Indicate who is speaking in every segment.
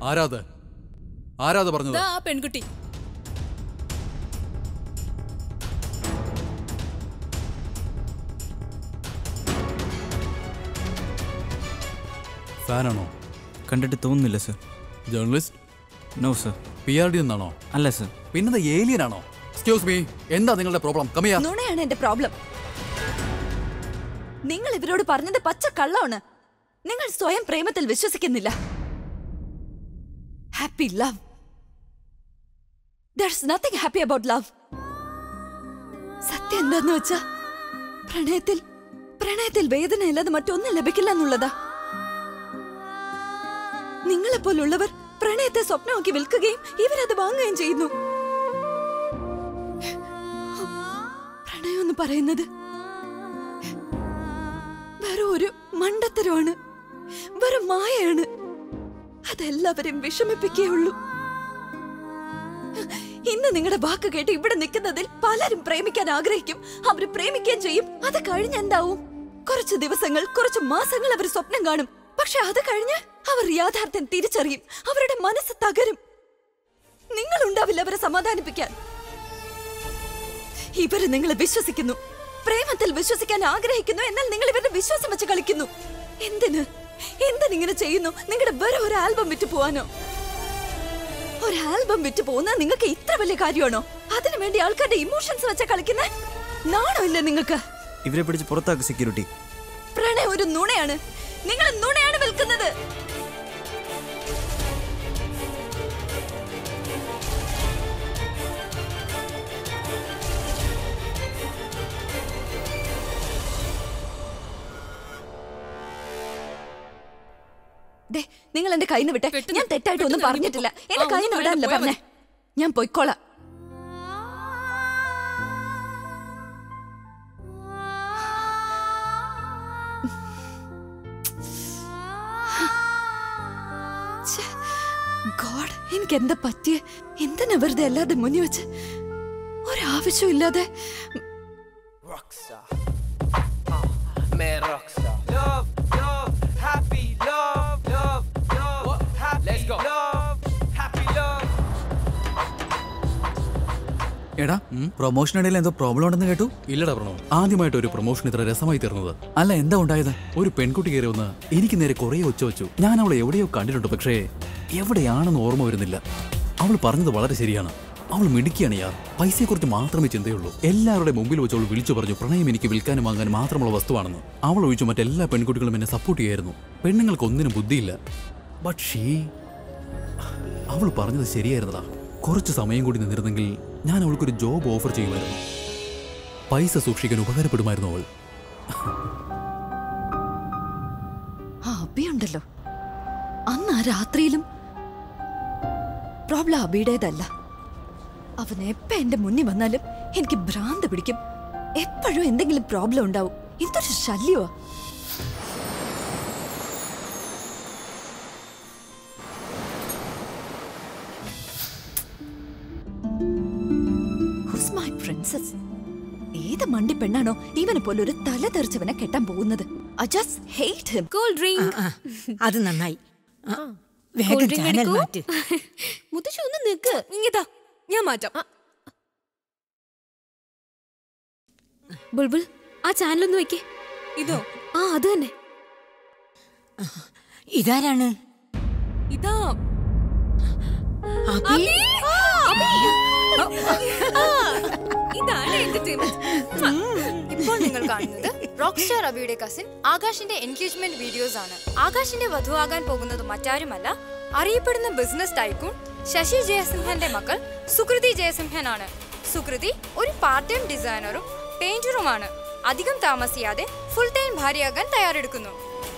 Speaker 1: ആരാത് ആരാത് പറഞ്ഞത്
Speaker 2: ദാ ആ പെൺകുട്ടി
Speaker 1: ഫാനാണോ
Speaker 3: കണ്ടിട്ട് തോന്നുന്നില്ല sir
Speaker 1: journalist
Speaker 3: no sir
Speaker 1: P R D എന്നാണോ
Speaker 3: അല്ല സർ
Speaker 1: പിന്നെന്താ ഏലിയൻ ആണോ എക്സ്ക്യൂസ് മീ എന്താ നിങ്ങളുടെ പ്രോബ്ലം കമ്മിയാ
Speaker 4: നുണയാണ് എന്റെ പ്രോബ്ലം നിങ്ങൾ ഇവരോട് പറഞ്ഞത് പച്ച കള്ളമാണ് നിങ്ങൾ സ്വയം പ്രേമത്തിൽ വിശ്വസിക്കുന്നില്ല happy love there's nothing happy about love സത്യം എന്താന്ന് വെച്ചാ പ്രണയത്തിൽ പ്രണയത്തിൽ വേദന അല്ലാതെ മറ്റൊന്നും ലഭിക്കില്ല എന്നുള്ളതാ നിങ്ങളെപ്പോലുള്ളവർ പ്രണയത്തെ സ്വപ്നമാക്കി വിൽക്കുകയും ഇവരത് വാങ്ങുകയും ചെയ്യുന്നു പ്രണയം എന്ന് പറയുന്നത് വെറും ഒരു മണ്ടത്തരമാണ് വെറും മായയാണ് അതെല്ലാവരെയും വിഷമിപ്പിക്കുകയുള്ളൂ ഇന്ന് നിങ്ങളുടെ വാക്ക് കേട്ട് ഇവിടെ നിൽക്കുന്നതിൽ പലരും പ്രേമിക്കാൻ ആഗ്രഹിക്കും അവർ പ്രേമിക്കുകയും ചെയ്യും അത് കഴിഞ്ഞെന്താവും കുറച്ച് ദിവസങ്ങൾ കുറച്ച് മാസങ്ങൾ അവർ സ്വപ്നം കാണും പക്ഷെ അത് കഴിഞ്ഞ് അവർ യാഥാർത്ഥ്യം തിരിച്ചറിയും അവരുടെ മനസ്സ് തകരും നിങ്ങളുണ്ടാവില്ല അവരെ സമാധാനിപ്പിക്കാൻ ഇവര് നിങ്ങളെ വിശ്വസിക്കുന്നു പ്രേമത്തിൽ വിശ്വസിക്കാൻ ആഗ്രഹിക്കുന്നു എന്നാൽ നിങ്ങൾ ഇവരുടെ വിശ്വാസം വെച്ച് കളിക്കുന്നു എന്തിന് എന്തിനിങ്ങനെ ചെയ്യുന്നു നിങ്ങളുടെ വേറെ ഒരു ആൽബം വിറ്റു പോവാനോ ഒരു ആൽബം വിറ്റു പോകുന്ന നിങ്ങൾക്ക് ഇത്ര വലിയ കാര്യമാണോ അതിനു വേണ്ടി ആൾക്കാരുടെ ഇമോഷൻസ് വെച്ച കളിക്കുന്ന നാണോ ഇല്ല നിങ്ങൾക്ക്
Speaker 3: ഇവരെ പിടിച്ച് പുറത്താക്ക് സെക്യൂരിറ്റി
Speaker 4: പ്രണയം ഒരു നുണയാണ് നിങ്ങൾ നുണയാണ് വിൽക്കുന്നത് ദേ, നിങ്ങൾ എന്റെ കയ്യിൽ നിന്ന് വിട്ടെ
Speaker 2: പെട്ടെന്ന്,
Speaker 4: ഞാൻ തെറ്റായിട്ട് ഒന്നും
Speaker 2: പെട്ടെന്ന്
Speaker 4: പറഞ്ഞിട്ടില്ല
Speaker 2: ഇറങ്ങിപ്പോ.
Speaker 4: എന്റെ
Speaker 2: ആ,
Speaker 4: കയ്യിൽ നിന്ന്
Speaker 2: ഒന്നും
Speaker 4: വിടാനല്ല
Speaker 2: വേണ്ട,
Speaker 4: പറഞ്ഞേ
Speaker 2: പോയാ
Speaker 4: ഞാൻ പൊയ്ക്കോളാം ഗോഡ് എനിക്ക് എന്താ പറ്റിയ എന്തിനാ വെറുതെ അല്ലാതെ മുന്നിൽ വെച്ച് ഒരാവശ്യമില്ലാതെ
Speaker 5: Rockstar. Uh, man, rockstar. Love, love, happy love, love, love, happy Let's go. love, happy love.
Speaker 3: എടാ പ്രൊമോഷനിടയിൽ എന്തോ പ്രോബ്ലം ഉണ്ടെന്ന് കേട്ടു
Speaker 1: ഇല്ലടാ പ്രണവ് ആദ്യമായിട്ട് ഒരു പ്രൊമോഷൻ ഇത്ര രസമായി തീർന്നത്
Speaker 3: അല്ല എന്താ ഉണ്ടായത്
Speaker 1: ഒരു പെൺകുട്ടി കയറി വന്ന് എനിക്ക് നേരെ കുറേ ഒച്ച വെച്ചു ഞാൻ അവളെ എവിടെയോ കണ്ടിട്ടുണ്ട് പക്ഷേ എവിടെയാണെന്ന് ഓർമ്മ വരുന്നില്ല അവൾ പറഞ്ഞത് വളരെ ശരിയാണ് അവൾ മിടുക്കിയാണ് യാർ പൈസയെക്കുറിച്ച് മാത്രമേ ചിന്തയുള്ളൂ എല്ലാവരുടെ മുമ്പിൽ വെച്ച് അവൾ വിളിച്ചു പറഞ്ഞു പ്രണയം എനിക്ക് വിൽക്കാനും വാങ്ങാനും മാത്രമുള്ള വസ്തുവാണെന്ന് അവൾ ഒഴിച്ചു മറ്റെല്ലാ പെൺകുട്ടികളും എന്നെ സപ്പോർട്ട് ചെയ്യായിരുന്നു പെണ്ണുങ്ങൾക്ക് ഒന്നിനും ബുദ്ധിയില്ല ബട്ട് ഷീ അവൾ പറഞ്ഞത് ശരിയായിരുന്നടാ കുറച്ച് സമയം കൂടി നിന്നിരുന്നെങ്കിൽ ഞാൻ അവൾക്കൊരു ജോബ് ഓഫർ ചെയ്യുമായിരുന്നു പൈസ സൂക്ഷിക്കാൻ ഉപകാരപ്പെടുമായിരുന്നു അവൾ
Speaker 4: ആ അബിയുണ്ടല്ലോ അന്ന് ആ രാത്രിയിലും പ്രോബ്ലം അബിയുടേതല്ല അവൻ എപ്പ എന്റെ മുന്നിൽ വന്നാലും എനിക്ക് ഭ്രാന്ത് പിടിക്കും എപ്പോഴും എന്തെങ്കിലും പ്രോബ്ലം ഉണ്ടാവും എന്തൊരു ശല്യമാ Who's my princess? ഏത് മണ്ടി പെണ്ണാണോ ഇവനെ പോലെ ഒരു തല തെറിച്ചവനെ കെട്ടാൻ പോകുന്നത് I just hate him
Speaker 2: cool drink
Speaker 6: ആ, അത് നന്നായി ആ, വേഗം ചാനൽ മാറ്റ്
Speaker 2: മുത്തശ്ശി ഒന്ന് നിക്ക് ഇങ്ങതാ ഞാൻ മാറ്റാം ബുൾബുൾ ആ ചാനൽ ഒന്ന് വെക്കേ ഇതോ ആ അത് തന്നെ
Speaker 6: ഇതാരാണ്
Speaker 2: ഇതാ
Speaker 6: അബി
Speaker 2: ഇതാണ് എന്റർടൈൻമെന്റ്
Speaker 7: ഇപ്പോൾ നിങ്ങൾ കാണുന്നത് റോക്ക് സ്റ്റാർ അബിയുടെ കസിൻ ആകാശിന്റെ എൻഗേജ്മെന്റ് വീഡിയോസ് ആണ് ആകാശിന്റെ വധുവാകാൻ പോകുന്നത് മറ്റാരുമല്ല അറിയപ്പെടുന്ന ബിസിനസ് ടൈക്കൂൺ ശശി ജയസിംഹന്റെ മകൾ സുകൃതി ജയസിംഹൻ ആണ് സുകൃതി ഒരു പാർട്ട് ടൈം ഡിസൈനറും പെയിന്ററുമാണ് അധികം താമസിയാതെ ഫുൾ ടൈം ഭാര്യയാകാൻ തയ്യാറെടുക്കുന്നു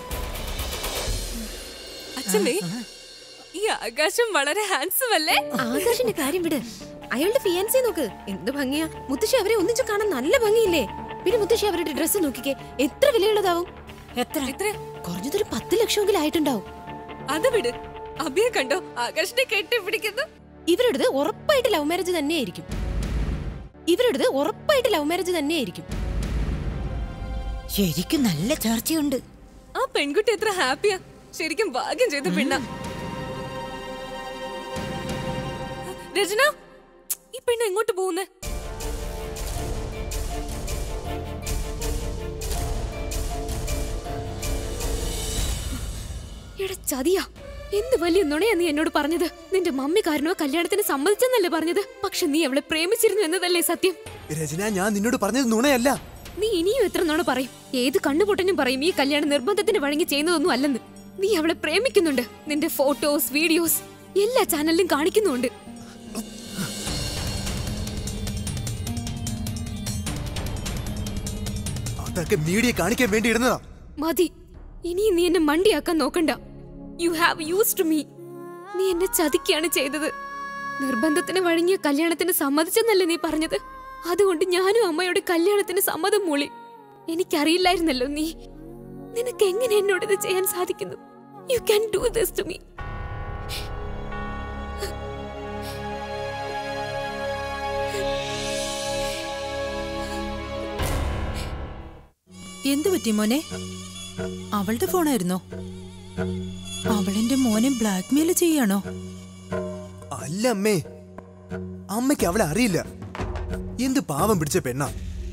Speaker 2: അച്ഛമ്മേ ഈ ആകാശം വളരെ ഹാൻസം അല്ലേ
Speaker 8: ആകാശിന്റെ കാര്യം വിട് അയാളുടെ ഫിയാൻസി നോക്ക് എന്ത് ഭംഗിയാ മുത്തശ്ശി അവരെ ഒന്നിച്ചു കാണാൻ നല്ല ഭംഗിയില്ലേ പിന്നെ മുത്തശ്ശി അവരുടെ ഡ്രസ്സ് നോക്കിക്കേ എത്ര വിലയുള്ളതാവും
Speaker 6: എത്ര
Speaker 2: എത്ര
Speaker 8: കുറഞ്ഞതൊരു പത്ത് ലക്ഷമെങ്കിലും ആയിട്ടുണ്ടാവും
Speaker 2: അത് വിട് അഭിയെ കണ്ടോ ആകാശിനെ കെട്ടിപ്പിടിക്കുന്നു
Speaker 8: ഇവരുടേത് ഉറപ്പായിട്ട് ലവ് മാരേജ് തന്നെയായിരിക്കും ഇവരുടേത് ഉറപ്പായിട്ട് ലവ് മാരേജ് തന്നെയായിരിക്കും
Speaker 6: ശരിക്കും നല്ല ചർച്ചയുണ്ട്
Speaker 2: ആ പെൺകുട്ടി എത്ര ഹാപ്പിയാ ശരിക്കും ഭാഗ്യം ചെയ്ത പെണ്ണ രചന ഈ പെണ്ണ് എങ്ങോട്ട് പോകുന്നേ
Speaker 8: എടാ ചതിയാ എന്ത് വലിയ നുണയാ നീ എന്നോട് പറഞ്ഞത് നിന്റെ മമ്മി കാരണോ കല്യാണത്തിന് സമ്മതിച്ചെന്നല്ലേ പറഞ്ഞത് പക്ഷെ നീ അവളെ പ്രേമിച്ചിരുന്നു എന്നതല്ലേ സത്യം
Speaker 9: രചന ഞാൻ നിന്നോട് പറഞ്ഞത് നുണയല്ല
Speaker 8: നീ ഇനിയും എത്ര നുണ പറയും ഏത് കണ്ണുപൊട്ടനും പറയും ഈ കല്യാണം നിർബന്ധത്തിന് വഴങ്ങി ചെയ്യുന്നതൊന്നും അല്ലെന്ന് നീ അവളെ പ്രേമിക്കുന്നുണ്ട് നിന്റെ ഫോട്ടോസ് വീഡിയോസ് എല്ലാ ചാനലിലും കാണിക്കുന്നുണ്ട്
Speaker 9: അതൊക്കെ മീഡിയ കാണിക്കാൻ വേണ്ടി ഇടുന്നതാ
Speaker 8: മതി ഇനിയും നീ എന്നെ മണ്ടിയാക്കാൻ നോക്കണ്ട യു ഹാവ് യൂസ്ഡ് മീ നീ എന്നെ ചതിക്കാണ് ചെയ്തത് നിർബന്ധത്തിന് വഴങ്ങിയ കല്യാണത്തിന് സമ്മതിച്ചെന്നല്ലേ നീ പറഞ്ഞത് അതുകൊണ്ട് ഞാനും അമ്മയുടെ കല്യാണത്തിന് സമ്മതം മൂളി എനിക്കറിയില്ലായിരുന്നല്ലോ നീ നിനക്ക് എങ്ങനെ എന്നോട് ഇത് ചെയ്യാൻ സാധിക്കുന്നു you can do this to me
Speaker 6: എന്തു പറ്റി മോനെ അവളുടെ ഫോണായിരുന്നോ അവളെന്റെ മോനെ ബ്ലാക്ക്മെയിൽ ചെയ്യാണോ
Speaker 9: അല്ല അമ്മേ അമ്മയ്ക്ക് അവളെ അറിയില്ല എന്ത് പാവം പിടിച്ച പെണ്ണാ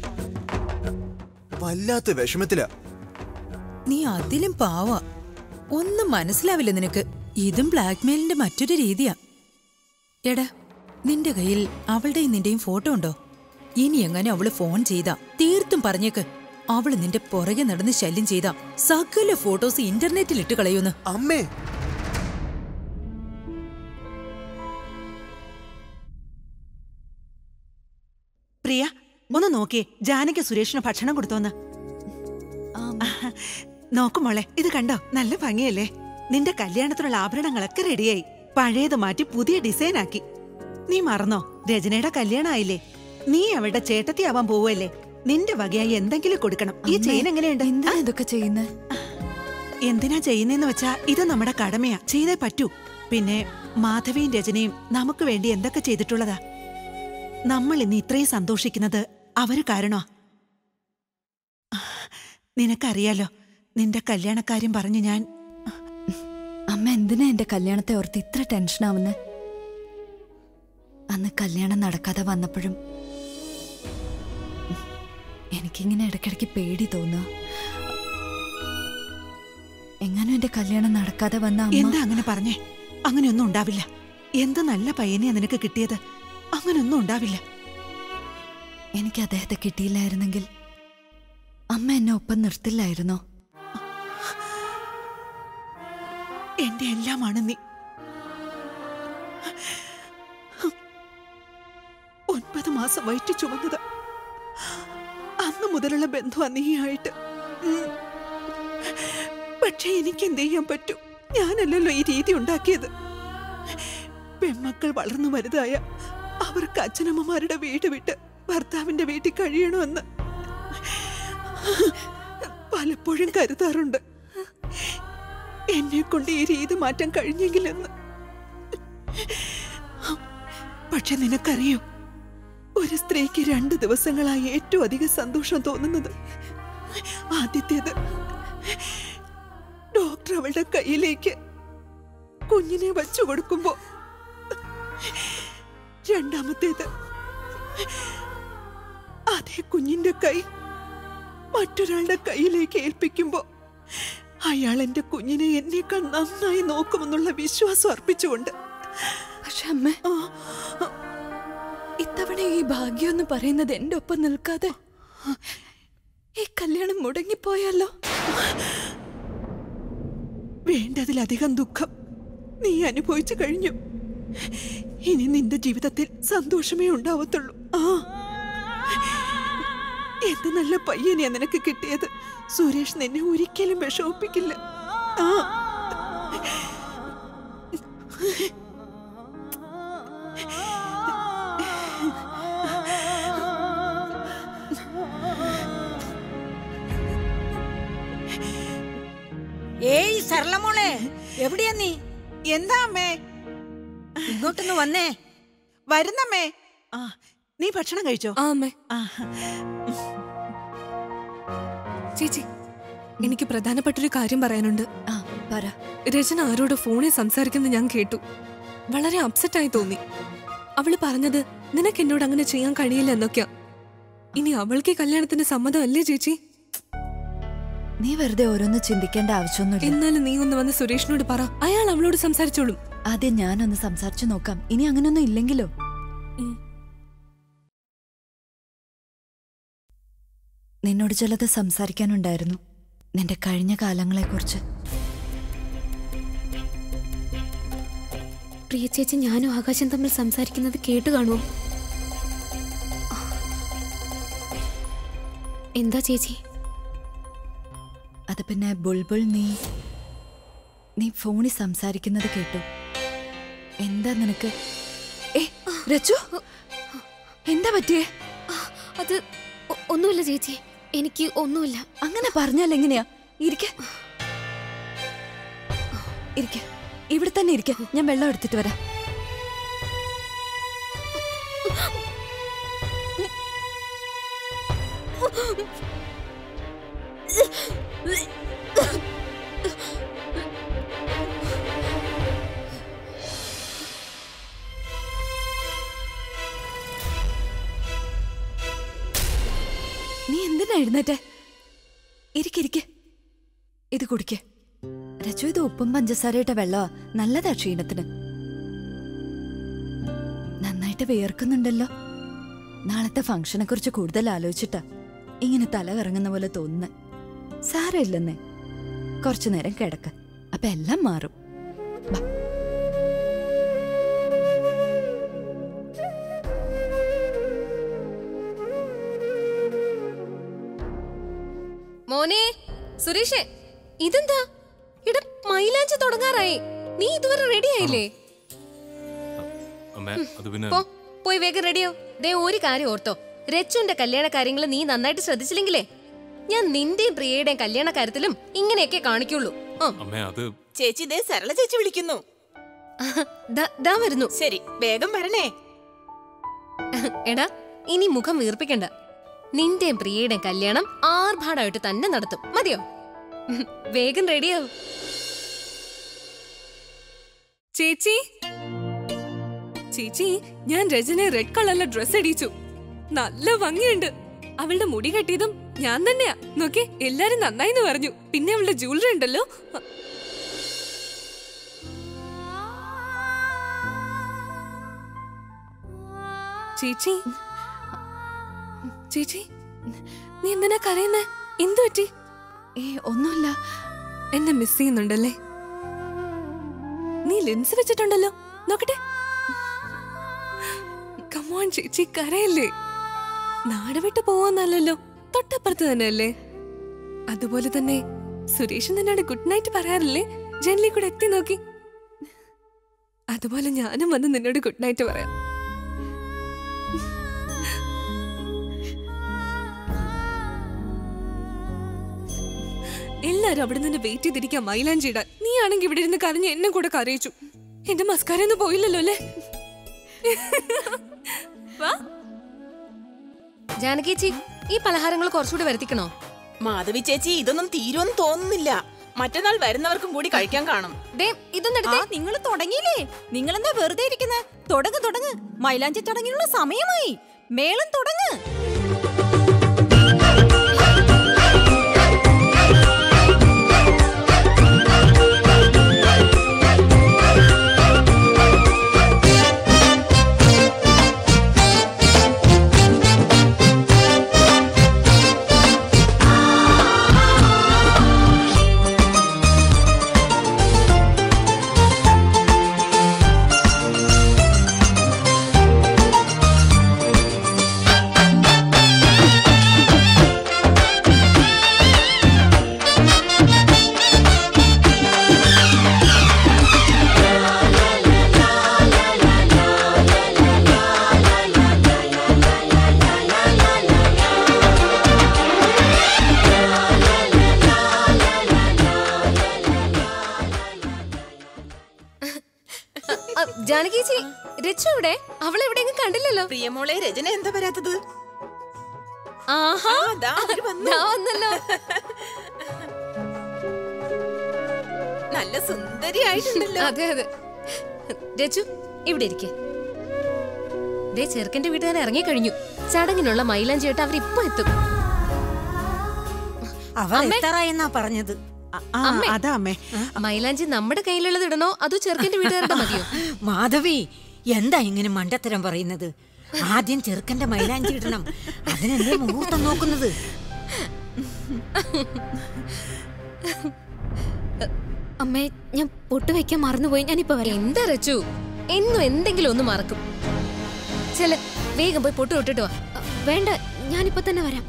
Speaker 9: വല്ലാത്ത വിഷമത്തിലാ
Speaker 6: നീ അതിലും പാവ ഒന്നും മനസ്സിലാവില്ല നിനക്ക് ഇതും ബ്ലാക്ക്മെയിലിന്റെ മറ്റൊരു രീതിയാ എടാ നിന്റെ കയ്യിൽ അവളുടെയും നിന്റെയും ഫോട്ടോ ഉണ്ടോ ഇനി എങ്ങനെ അവള് ഫോൺ ചെയ്താ തീർത്തും പറഞ്ഞേക്ക് അവള് നിന്റെ പുറകെ നടന്ന് ശല്യം ചെയ്താ സകല ഫോട്ടോസ് ഇന്റർനെറ്റിൽ ഇട്ട് കളയൂന്ന്
Speaker 9: അമ്മേ
Speaker 10: പ്രിയ ഒന്ന് നോക്കിയേ ജാനകി സുരേഷിന് ഭക്ഷണം കൊടുത്തോന്ന് നോക്കു മോളെ ഇത് കണ്ടോ നല്ല ഭംഗിയല്ലേ നിന്റെ കല്യാണത്തിനുള്ള ആഭരണങ്ങളൊക്കെ റെഡിയായി പഴയത് മാറ്റി പുതിയ ഡിസൈൻ ആക്കി നീ മറന്നോ രചനയുടെ കല്യാണമായില്ലേ നീ അവളുടെ ചേട്ടത്തി ആവാൻ പോവല്ലേ നിന്റെ വകയായി എന്തെങ്കിലും കൊടുക്കണം ഈ ചെയിൻ എങ്ങനെയുണ്ട്
Speaker 4: എന്തിനാ ഇതൊക്കെ ചെയ്യുന്നത്
Speaker 10: എന്തിനാ ചെയ്യുന്നേന്ന് വെച്ചാ ഇത് നമ്മുടെ കടമയാ ചെയ്തേ പറ്റൂ പിന്നെ മാധവിയും രചനയും നമുക്ക് വേണ്ടി എന്തൊക്കെ ചെയ്തിട്ടുള്ളതാ നമ്മൾ ഇന്ന് ഇത്രയും സന്തോഷിക്കുന്നത് അവര് കാരണോ നിനക്കറിയാലോ നിന്റെ കല്യാണക്കാര്യം പറഞ്ഞ് ഞാൻ
Speaker 4: അമ്മ എന്തിനാ എന്റെ കല്യാണത്തെ ഓർത്ത് ഇത്ര ടെൻഷനാവുന്നെ അന്ന് കല്യാണം നടക്കാതെ വന്നപ്പോഴും എനിക്കിങ്ങനെ ഇടയ്ക്കിടയ്ക്ക് പേടി തോന്നുക എങ്ങനും എന്റെ കല്യാണം നടക്കാതെ വന്ന അമ്മ
Speaker 10: എന്താ അങ്ങനെ പറഞ്ഞേ അങ്ങനെയൊന്നും ഉണ്ടാവില്ല എന്ത് നല്ല പയ്യനെയാ നിനക്ക് കിട്ടിയത് അങ്ങനെയൊന്നും ഉണ്ടാവില്ല
Speaker 4: എനിക്ക് അദ്ദേഹത്തെ കിട്ടിയില്ലായിരുന്നെങ്കിൽ അമ്മ എന്നെ ഒപ്പം നിർത്തില്ലായിരുന്നോ
Speaker 10: എന്റെ എല്ലാമാണ് നീ ഒൻപത് മാസം വയറ്റി ചുമന്നത് അന്ന് മുതലുള്ള ബന്ധുവാ നീയായിട്ട് ഉം. പക്ഷെ എനിക്ക് എന്ത് ചെയ്യാൻ പറ്റും ഞാനല്ലല്ലോ ഈ രീതി ഉണ്ടാക്കിയത് പെൺമക്കൾ വളർന്നു വലുതായ അവർക്ക് അച്ഛനമ്മമാരുടെ വീട് വിട്ട് ഭർത്താവിന്റെ വീട്ടിൽ കഴിയണമെന്ന് പലപ്പോഴും കരുതാറുണ്ട് എന്നെ കൊണ്ട് ഈ രീതി മാറ്റാൻ കഴിഞ്ഞെങ്കിലെന്ന് പക്ഷെ നിനക്കറിയോ ഒരു സ്ത്രീക്ക് രണ്ട് ദിവസങ്ങളായി ഏറ്റവും അധികം സന്തോഷം തോന്നുന്നത് ആദ്യത്തേത് ഡോക്ടർ അവളുടെ കയ്യിലേക്ക് കുഞ്ഞിനെ വച്ചു കൊടുക്കുമ്പോ രണ്ടാമത്തേത് അതേ കുഞ്ഞിന്റെ കൈ മറ്റൊരാളുടെ കയ്യിലേക്ക് ഏൽപ്പിക്കുമ്പോ അയാൾ എന്റെ കുഞ്ഞിനെ എന്നേക്കാൾ നന്നായി നോക്കുമെന്നുള്ള വിശ്വാസം അർപ്പിച്ചുകൊണ്ട്
Speaker 4: പക്ഷെ അമ്മ ഇത്തവണ ഈ ഭാഗ്യം എന്ന് പറയുന്നത് എന്റെ ഒപ്പം നിൽക്കാതെ ഈ കല്യാണം മുടങ്ങിപ്പോയാലോ
Speaker 10: വേണ്ടതിലധികം ദുഃഖം നീ അനുഭവിച്ചു കഴിഞ്ഞു ഇനി നിന്റെ ജീവിതത്തിൽ സന്തോഷമേ ഉണ്ടാവത്തുള്ളൂ ആ എന്ത് നല്ല പയ്യനെയാ നിനക്ക് കിട്ടിയത് സുരേഷ് നിന്നെ ഒരിക്കലും വിഷമിപ്പിക്കില്ല ആ
Speaker 6: ഏയ് സരളമോളെ എവിടെയാ നീ
Speaker 10: എന്താ അമ്മേ
Speaker 6: ഇങ്ങോട്ടൊന്ന് വന്നേ
Speaker 10: വരുന്നമ്മേ ആ നീ ഭക്ഷണം കഴിച്ചോ
Speaker 2: ആ അമ്മേ
Speaker 10: ആ
Speaker 2: ചേച്ചി എനിക്ക് പ്രധാനപ്പെട്ടൊരു കാര്യം പറയാനുണ്ട്
Speaker 4: ആ പറ
Speaker 2: രചന ആരോട് ഫോണിൽ സംസാരിക്കുന്നത് ഞാൻ കേട്ടു വളരെ അപ്സെറ്റ് ആയി തോന്നി അവള് പറഞ്ഞത് നിനക്ക് എന്നോട് അങ്ങനെ ചെയ്യാൻ കഴിയില്ല എന്നൊക്കെയാ ഇനി അവൾക്ക് ഈ കല്യാണത്തിന് സമ്മതമല്ലേ ചേച്ചി
Speaker 4: നീ വെറുതെ ഓരോന്ന് ചിന്തിക്കേണ്ട ആവശ്യമൊന്നുമില്ല
Speaker 2: എന്നാലും നീ ഒന്ന് വന്ന് സുരേഷിനോട് പറ അയാൾ അവളോട് സംസാരിച്ചോളും
Speaker 4: ആദ്യം ഞാനൊന്ന് സംസാരിച്ചു നോക്കാം ഇനി അങ്ങനൊന്നും ഇല്ലെങ്കിലോ നിന്നോട് ചിലത് സംസാരിക്കാനുണ്ടായിരുന്നു നിന്റെ കഴിഞ്ഞ കാലങ്ങളെക്കുറിച്ച്
Speaker 8: പ്രിയ ചേച്ചി ഞാനും ആകാശം തമ്മിൽ സംസാരിക്കുന്നത് കേട്ടു കാണുമോ എന്താ ചേച്ചി
Speaker 4: അത് പിന്നെ ബുൾബുൾ നീ നീ ഫോണിൽ സംസാരിക്കുന്നത് കേട്ടു എന്താ നിനക്ക് ഏ രച്ചു എന്താ പറ്റിയേ
Speaker 8: അത് ഒ- ഒന്നുമില്ല ചേച്ചി എനിക്ക് ഒന്നുമില്ല
Speaker 4: അങ്ങനെ പറഞ്ഞാൽ എങ്ങനെയാ ഇരിക്ക ഇരിക്ക ഇവിടെ തന്നെ ഇരിക്ക ഞാൻ വെള്ളം എടുത്തിട്ട് വരാം നീ എന്തിനാ എഴുന്നേറ്റെ ഇരിക്കിരിക്കെ ഇത് കുടിക്ക് രജു ഇത് ഉപ്പും പഞ്ചസാരയിട്ട വെള്ളമാ നല്ലതാ ക്ഷീണത്തിന് നന്നായിട്ട് വിയർക്കുന്നുണ്ടല്ലോ നാളത്തെ ഫംഗ്ഷനെ കുറിച്ച് കൂടുതൽ ആലോചിച്ചിട്ടാ ഇങ്ങനെ തല കറങ്ങുന്ന പോലെ തോന്നുന്നെ സാരമില്ലെന്നേ കുറച്ചു നേരം കിടക്ക അപ്പൊ എല്ലാം മാറും ബാ.
Speaker 11: മോനെ സുരേഷേ ഇതെന്താ ഇട മൈലാഞ്ചി തുടങ്ങാറായി നീ ഇതുവരെ റെഡി ആയില്ലേ
Speaker 12: അമ്മേ അത് പിന്നെ
Speaker 11: പോ പോയി വേഗം റെഡിയോ ദേ ഒരു കാര്യം ഓർത്തോ രച്ചുന്റെ കല്യാണ കാര്യങ്ങൾ നീ നന്നായിട്ട് ശ്രദ്ധിച്ചില്ലെങ്കിലേ ഞാൻ നിന്റെയും പ്രിയയുടെയും കല്യാണ കാര്യത്തിലും ഇങ്ങനെയൊക്കെ കാണിക്കുള്ളൂ ആ
Speaker 12: അമ്മേ അത്
Speaker 13: ചേച്ചി ദേ സരള ചേച്ചി വിളിക്കുന്നു
Speaker 11: ദാ- ദാ വരുന്നു
Speaker 13: ശരി വേഗം വരണേ
Speaker 11: എടാ ഇനി മുഖം വീർപ്പിക്കണ്ട നിന്റെയും പ്രിയയുടെയും കല്യാണം ആർഭാടമായിട്ട് തന്നെ നടത്തും മതിയോ ഉം, വേഗം റെഡിയാവും
Speaker 2: ചേച്ചി ചേച്ചി ഞാൻ രജനെ റെഡ് കളറിലെ ഡ്രസ് അടിച്ചു നല്ല ഭംഗിയുണ്ട് അവളുടെ മുടി കെട്ടിയതും ഞാൻ തന്നെയാ നോക്കി എല്ലാരും നന്നായിന്ന് പറഞ്ഞു പിന്നെ അവളുടെ ജ്വല്ലറി ഉണ്ടല്ലോ ചേച്ചി ചേച്ചി നീ എന്തിനാ കരയുന്നേ എന്തു പറ്റി
Speaker 4: ഏ ഒന്നുമില്ല
Speaker 2: എന്നെ മിസ് ചെയ്യുന്നുണ്ടല്ലേ നീ ലെൻസ് വെച്ചിട്ടുണ്ടല്ലോ നോക്കട്ടെ കമോൺ ചേച്ചി കരയല്ലേ നാട് വിട്ട് പോവാന്നല്ലല്ലോ തൊട്ടപ്പുറത്ത് തന്നെയല്ലേ അതുപോലെ തന്നെ സുരേഷ് നിന്നോട് ഗുഡ് നൈറ്റ് പറയാറില്ലേ ജനലിൽ കൂടെ എത്തി നോക്കി അതുപോലെ ഞാനും വന്ന് നിന്നോട് ഗുഡ് നൈറ്റ് പറയാം എല്ലാരും അവിടെ നിന്ന് വെയിറ്റ് ചെയ്തിരിക്കാം മൈലാഞ്ചി ഇടാൻ നീ ആണെങ്കിൽ ഇവിടെ ഇരുന്ന് കരഞ്ഞ് എന്നെ കൂടെ കരയിച്ചു എന്റെ മസ്കാരൊന്നും പോയില്ലല്ലോ അല്ലേ വാ
Speaker 11: ജാനകിച്ചി ഈ പലഹാരങ്ങൾ കുറച്ചുകൂടി വരുത്തിക്കണോ
Speaker 13: മാധവി ചേച്ചി ഇതൊന്നും തീരുമെന്ന് തോന്നുന്നില്ല മറ്റന്നാൾ വരുന്നവർക്കും കൂടി കഴിക്കാൻ കാണും
Speaker 11: ഇതൊന്നും
Speaker 14: നിങ്ങൾ തുടങ്ങിയില്ലേ നിങ്ങൾ എന്താ വെറുതെ ഇരിക്കുന്നത് തുടങ്ങ് തുടങ്ങ് മൈലാഞ്ചി തുടങ്ങിയുള്ള സമയമായി മേളം തുടങ്ങ്
Speaker 11: ജാനകിച്ചി രച്ചു എവിടെ അവളെ എവിടെയെങ്കിലും കണ്ടില്ലല്ലോ
Speaker 13: പ്രിയമോളെ രചന എന്താ വരാത്തത്
Speaker 11: ആഹാ
Speaker 13: ആ, ദാ അവര് വന്നു.
Speaker 11: ദാ വന്നല്ലോ
Speaker 13: നല്ല സുന്ദരിയായിട്ടുണ്ടല്ലോ
Speaker 11: അതെ അതെ രച്ചു ഇവിടെ ഇരിക്കെ ദേ ചെറുക്കന്റെ വീട്ടുകാരെ ഇറങ്ങിക്കഴിഞ്ഞു ചടങ്ങിനുള്ള മൈലാഞ്ചിയായിട്ട് അവരിപ്പോ എത്തും
Speaker 12: അവർ എത്താറായെന്നാ പറഞ്ഞത്
Speaker 11: അമ്മേ. മൈലാഞ്ചി നമ്മുടെ കയ്യിലുള്ളത് ഇടണോ അതോ ചെറുക്കന്റെ വീട്ടുകാരുടെ മതിയോ
Speaker 12: മാധവി എന്താ ഇങ്ങനെ മണ്ടത്തരം പറയുന്നത് ആദ്യം ചെറുക്കന്റെ മൈലാഞ്ചി ഇടണം അതിനല്ലേ മുഹൂർത്തം നോക്കുന്നത്
Speaker 8: അമ്മേ ഞാൻ പൊട്ട് വെക്കാൻ മറന്നുപോയി ഞാനിപ്പോ വരാം
Speaker 11: എന്താ രച്ചു എന്നും എന്തെങ്കിലും ഒന്ന് മറക്കും ചെല വേഗം പോയി പൊട്ട് തൊട്ടിട്ട് വാ
Speaker 8: വേണ്ട ഞാനിപ്പോ തന്നെ വരാം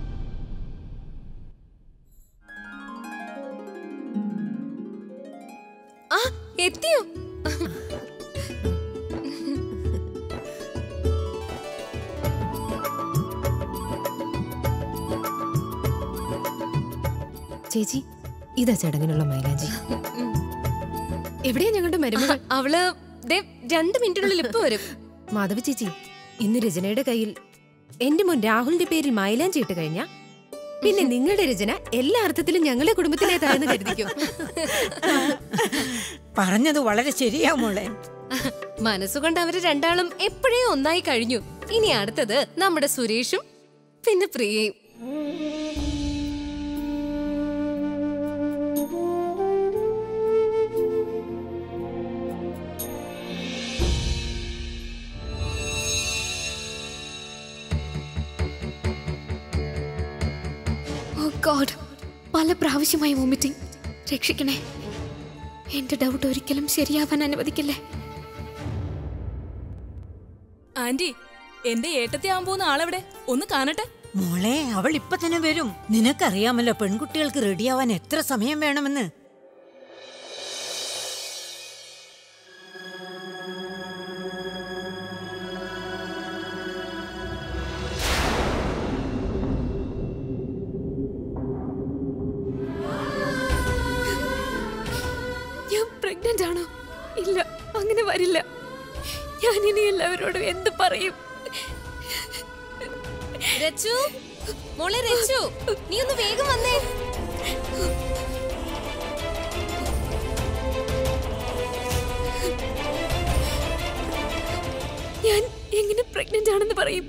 Speaker 11: ആ എത്തിയോ
Speaker 15: ചേച്ചി ഇതാ ചടങ്ങിനുള്ള മൈലാഞ്ചി
Speaker 8: എവിടെയാ ഞങ്ങളുടെ മരുമകൾ
Speaker 11: അവള് ദേ രണ്ട് മിനിറ്റിനുള്ളിൽ ഇപ്പൊ വരും
Speaker 15: മാധവ ചേച്ചി ഇന്ന് രചനയുടെ കയ്യിൽ എന്റെ മോൻ രാഹുലിന്റെ പേരിൽ മൈലാഞ്ചി ഇട്ട് കഴിഞ്ഞാ പിന്നെ നിങ്ങളുടെ രചന എല്ലാ അർത്ഥത്തിലും ഞങ്ങളുടെ കുടുംബത്തിലേതായെന്ന് കരുതിക്കോ
Speaker 12: പറഞ്ഞത് വളരെ ശരിയാ മോളെ
Speaker 11: മനസ്സുകൊണ്ട് അവര് രണ്ടാളും എപ്പോഴേ ഒന്നായി കഴിഞ്ഞു ഇനി അടുത്തത് നമ്മുടെ സുരേഷും പിന്നെ പ്രിയയും
Speaker 8: ഓ ഗോഡ് പല പ്രാവശ്യമായി വോമിറ്റിംഗ് രക്ഷിക്കണേ എന്റെ ഡൗട്ട് ഒരിക്കലും ശരിയാവാൻ അനുവദിക്കില്ലേ
Speaker 14: ആന്റി എന്റെ ഏട്ടത്തെ ആവാൻ പോകുന്ന ആളെവിടെ ഒന്ന് കാണട്ടെ
Speaker 12: മോളെ അവൾ ഇപ്പൊ തന്നെ വരും നിനക്കറിയാമല്ലോ പെൺകുട്ടികൾക്ക് റെഡിയാവാൻ എത്ര സമയം വേണമെന്ന്
Speaker 8: ഞാൻ പ്രഗ്നന്റ് ആണോ ഇല്ല അങ്ങനെ വരില്ല ഞാൻ ഇനി എല്ലാവരോടും എന്ത് പറയും
Speaker 11: രച്ചു മോളെ രച്ചു നീ ഒന്ന് വേഗം വന്നേ
Speaker 8: ഞാൻ എങ്ങനെ പ്രഗ്നന്റ് ആണെന്ന് പറയും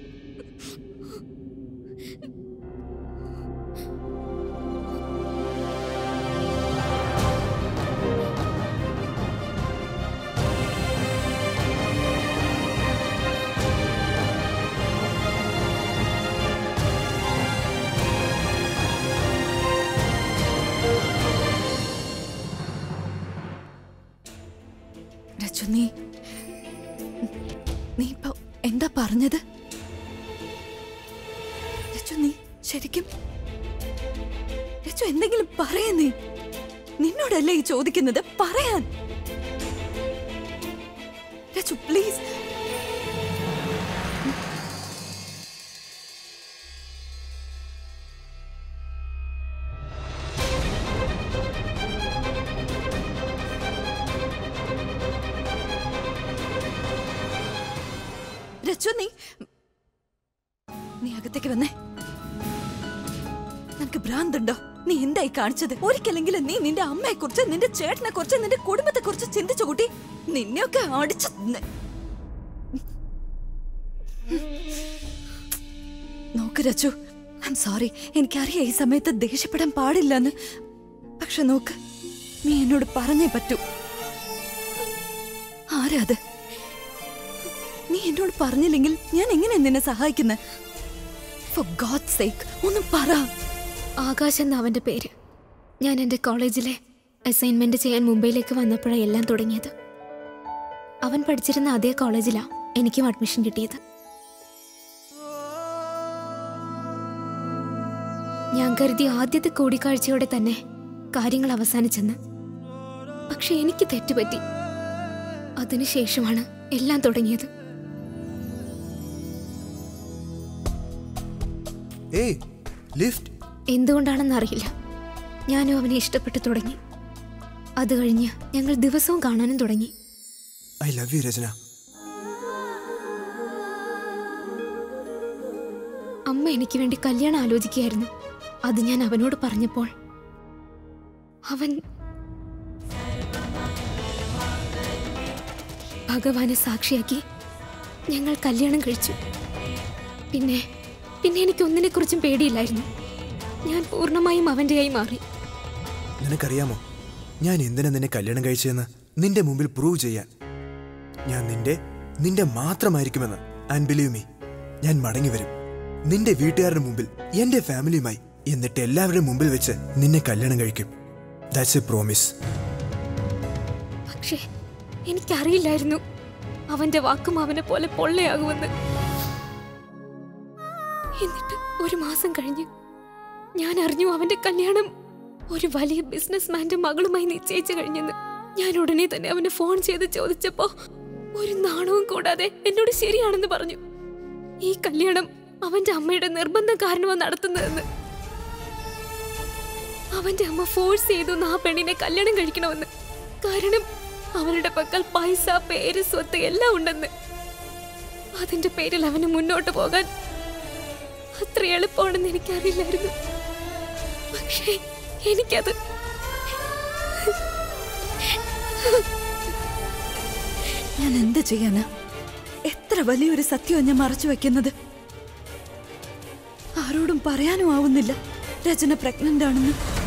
Speaker 4: രച്ചു നീ നീ ഇപ്പൊ എന്താ പറഞ്ഞത് രച്ചു നീ ശരിക്കും രച്ചു എന്തെങ്കിലും പറയേ നീ നിന്നോടല്ലേ ഈ ചോദിക്കുന്നത് പറയാൻ രച്ചു പ്ലീസ് രച്ചു നീ നീ അകത്തേക്ക് വന്നേ നിനക്ക് ഭ്രാന്തുണ്ടോ നീ എന്തായി കാണിച്ചത് ഒരിക്കലെങ്കിലും നീ നിന്റെ അമ്മയെ കുറിച്ച് നിന്റെ ചേട്ടനെ കുറിച്ച് നിന്റെ കുടുംബത്തെ കുറിച്ച് ചിന്തിച്ചു കൂട്ടി നിന്നെയൊക്കെ അടിച്ചു തിന്ന്. നോക്ക് രച്ചു ഐ സോറി എനിക്കറിയാം ഈ സമയത്ത് ദേഷ്യപ്പെടാൻ പാടില്ലെന്ന് പക്ഷെ നോക്ക് നീ എന്നോട് പറഞ്ഞേ പറ്റൂ ആരാ അത് നീ എന്നോട് പറഞ്ഞില്ലെങ്കിൽ ഞാൻ എങ്ങനെ നിന്നെ സഹായിക്കുന്നത് ഫോർ ഗോഡ് സേക്ക് ഒന്ന് പറ
Speaker 8: ആകാശ് എന്ന അവന്റെ പേര് ഞാൻ എൻ്റെ കോളേജിലെ അസൈൻമെന്റ് ചെയ്യാൻ മുംബൈയിലേക്ക് വന്നപ്പോഴാണ് എല്ലാം തുടങ്ങിയത് അവൻ പഠിച്ചിരുന്ന അതേ കോളേജിലാ എനിക്കും അഡ്മിഷൻ കിട്ടിയത് ഞാൻ കരുതി ആദ്യത്തെ കൂടിക്കാഴ്ചയോടെ തന്നെ കാര്യങ്ങൾ അവസാനിച്ചെന്ന് പക്ഷെ എനിക്ക് തെറ്റുപറ്റി അതിനുശേഷമാണ് എല്ലാം തുടങ്ങിയത്
Speaker 9: ഏയ് ലിഫ്റ്റ്
Speaker 8: എന്തുകൊണ്ടാണെന്നറിയില്ല ഞാനും അവനെ ഇഷ്ടപ്പെട്ടു തുടങ്ങി അത് കഴിഞ്ഞ് ഞങ്ങൾ ദിവസവും കാണാനും തുടങ്ങി
Speaker 9: ഐ ലവ് യു രചന
Speaker 8: അമ്മ എനിക്ക് വേണ്ടി കല്യാണം ആലോചിക്കുകയായിരുന്നു അത് ഞാൻ അവനോട് പറഞ്ഞപ്പോൾ അവൻ ഭഗവാനെ സാക്ഷിയാക്കി ഞങ്ങൾ കല്യാണം കഴിച്ചു പിന്നെ പിന്നെ എനിക്ക് ഒന്നിനെക്കുറിച്ചും പേടിയില്ലായിരുന്നു ഞാൻ പൂർണ്ണമായും അവൻ്റെയായി മാറി
Speaker 9: നിനക്കറിയാമോ ഞാൻ എന്തിനാ നിന്നെ കല്യാണം കഴിച്ചതെന്ന് നിന്റെ മുമ്പിൽ പ്രൂവ് ചെയ്യാൻ ഞാൻ നിന്റെ നിന്റെ മാത്രമായിരിക്കുമെന്ന് ആൻഡ് ബിലീവ് മീ ഞാൻ മടങ്ങി വരും നിന്റെ വീട്ടുകാരുടെ മുമ്പിൽ എന്റെ ഫാമിലിയുമായി എന്നിട്ട് എല്ലാവരുടെ മുമ്പിൽ വെച്ച് നിന്നെ കല്യാണം കഴിക്കും ദാറ്റ്സ് എ പ്രോമിസ്
Speaker 8: പക്ഷേ എനിക്കറിയില്ലായിരുന്നു അവന്റെ വാക്കും അവനെ പോലെ പൊള്ളയാകുമെന്ന് എന്നിട്ട് ഒരു മാസം കഴിഞ്ഞ് ഞാൻ അറിഞ്ഞു അവന്റെ കല്യാണം ഒരു വലിയ ബിസിനസ്മാന്റെ മകളുമായി നിശ്ചയിച്ചു കഴിഞ്ഞെന്ന് ഞാൻ ഉടനെ തന്നെ അവന് ഫോൺ ചെയ്ത് ചോദിച്ചപ്പോ ഒരു നാണവും കൂടാതെ എന്നോട് ശരിയാണെന്ന് പറഞ്ഞു ഈ കല്യാണം അവന്റെ അമ്മയുടെ നിർബന്ധം കാരണമാണ് നടത്തുന്നതെന്ന് അവന്റെ അമ്മ ഫോഴ്സ് ചെയ്തു ആ പെണ്ണിനെ കല്യാണം കഴിക്കണമെന്ന് കാരണം അവരുടെ പക്കൽ പൈസ പേര് സ്വത്ത് എല്ലാം ഉണ്ടെന്ന് അതിന്റെ പേരിൽ അവന് മുന്നോട്ട് പോകാൻ അത്ര എളുപ്പമാണെന്ന് എനിക്കറിയില്ലായിരുന്നു പക്ഷേ എനിക്കത്
Speaker 4: ഞാൻ എന്ത് ചെയ്യാനാ എത്ര വലിയൊരു സത്യമാണ് ഞാൻ മറച്ചു വെക്കുന്നത് ആരോടും പറയാനും ആവുന്നില്ല രചന പ്രഗ്നന്റ് ആണെന്ന്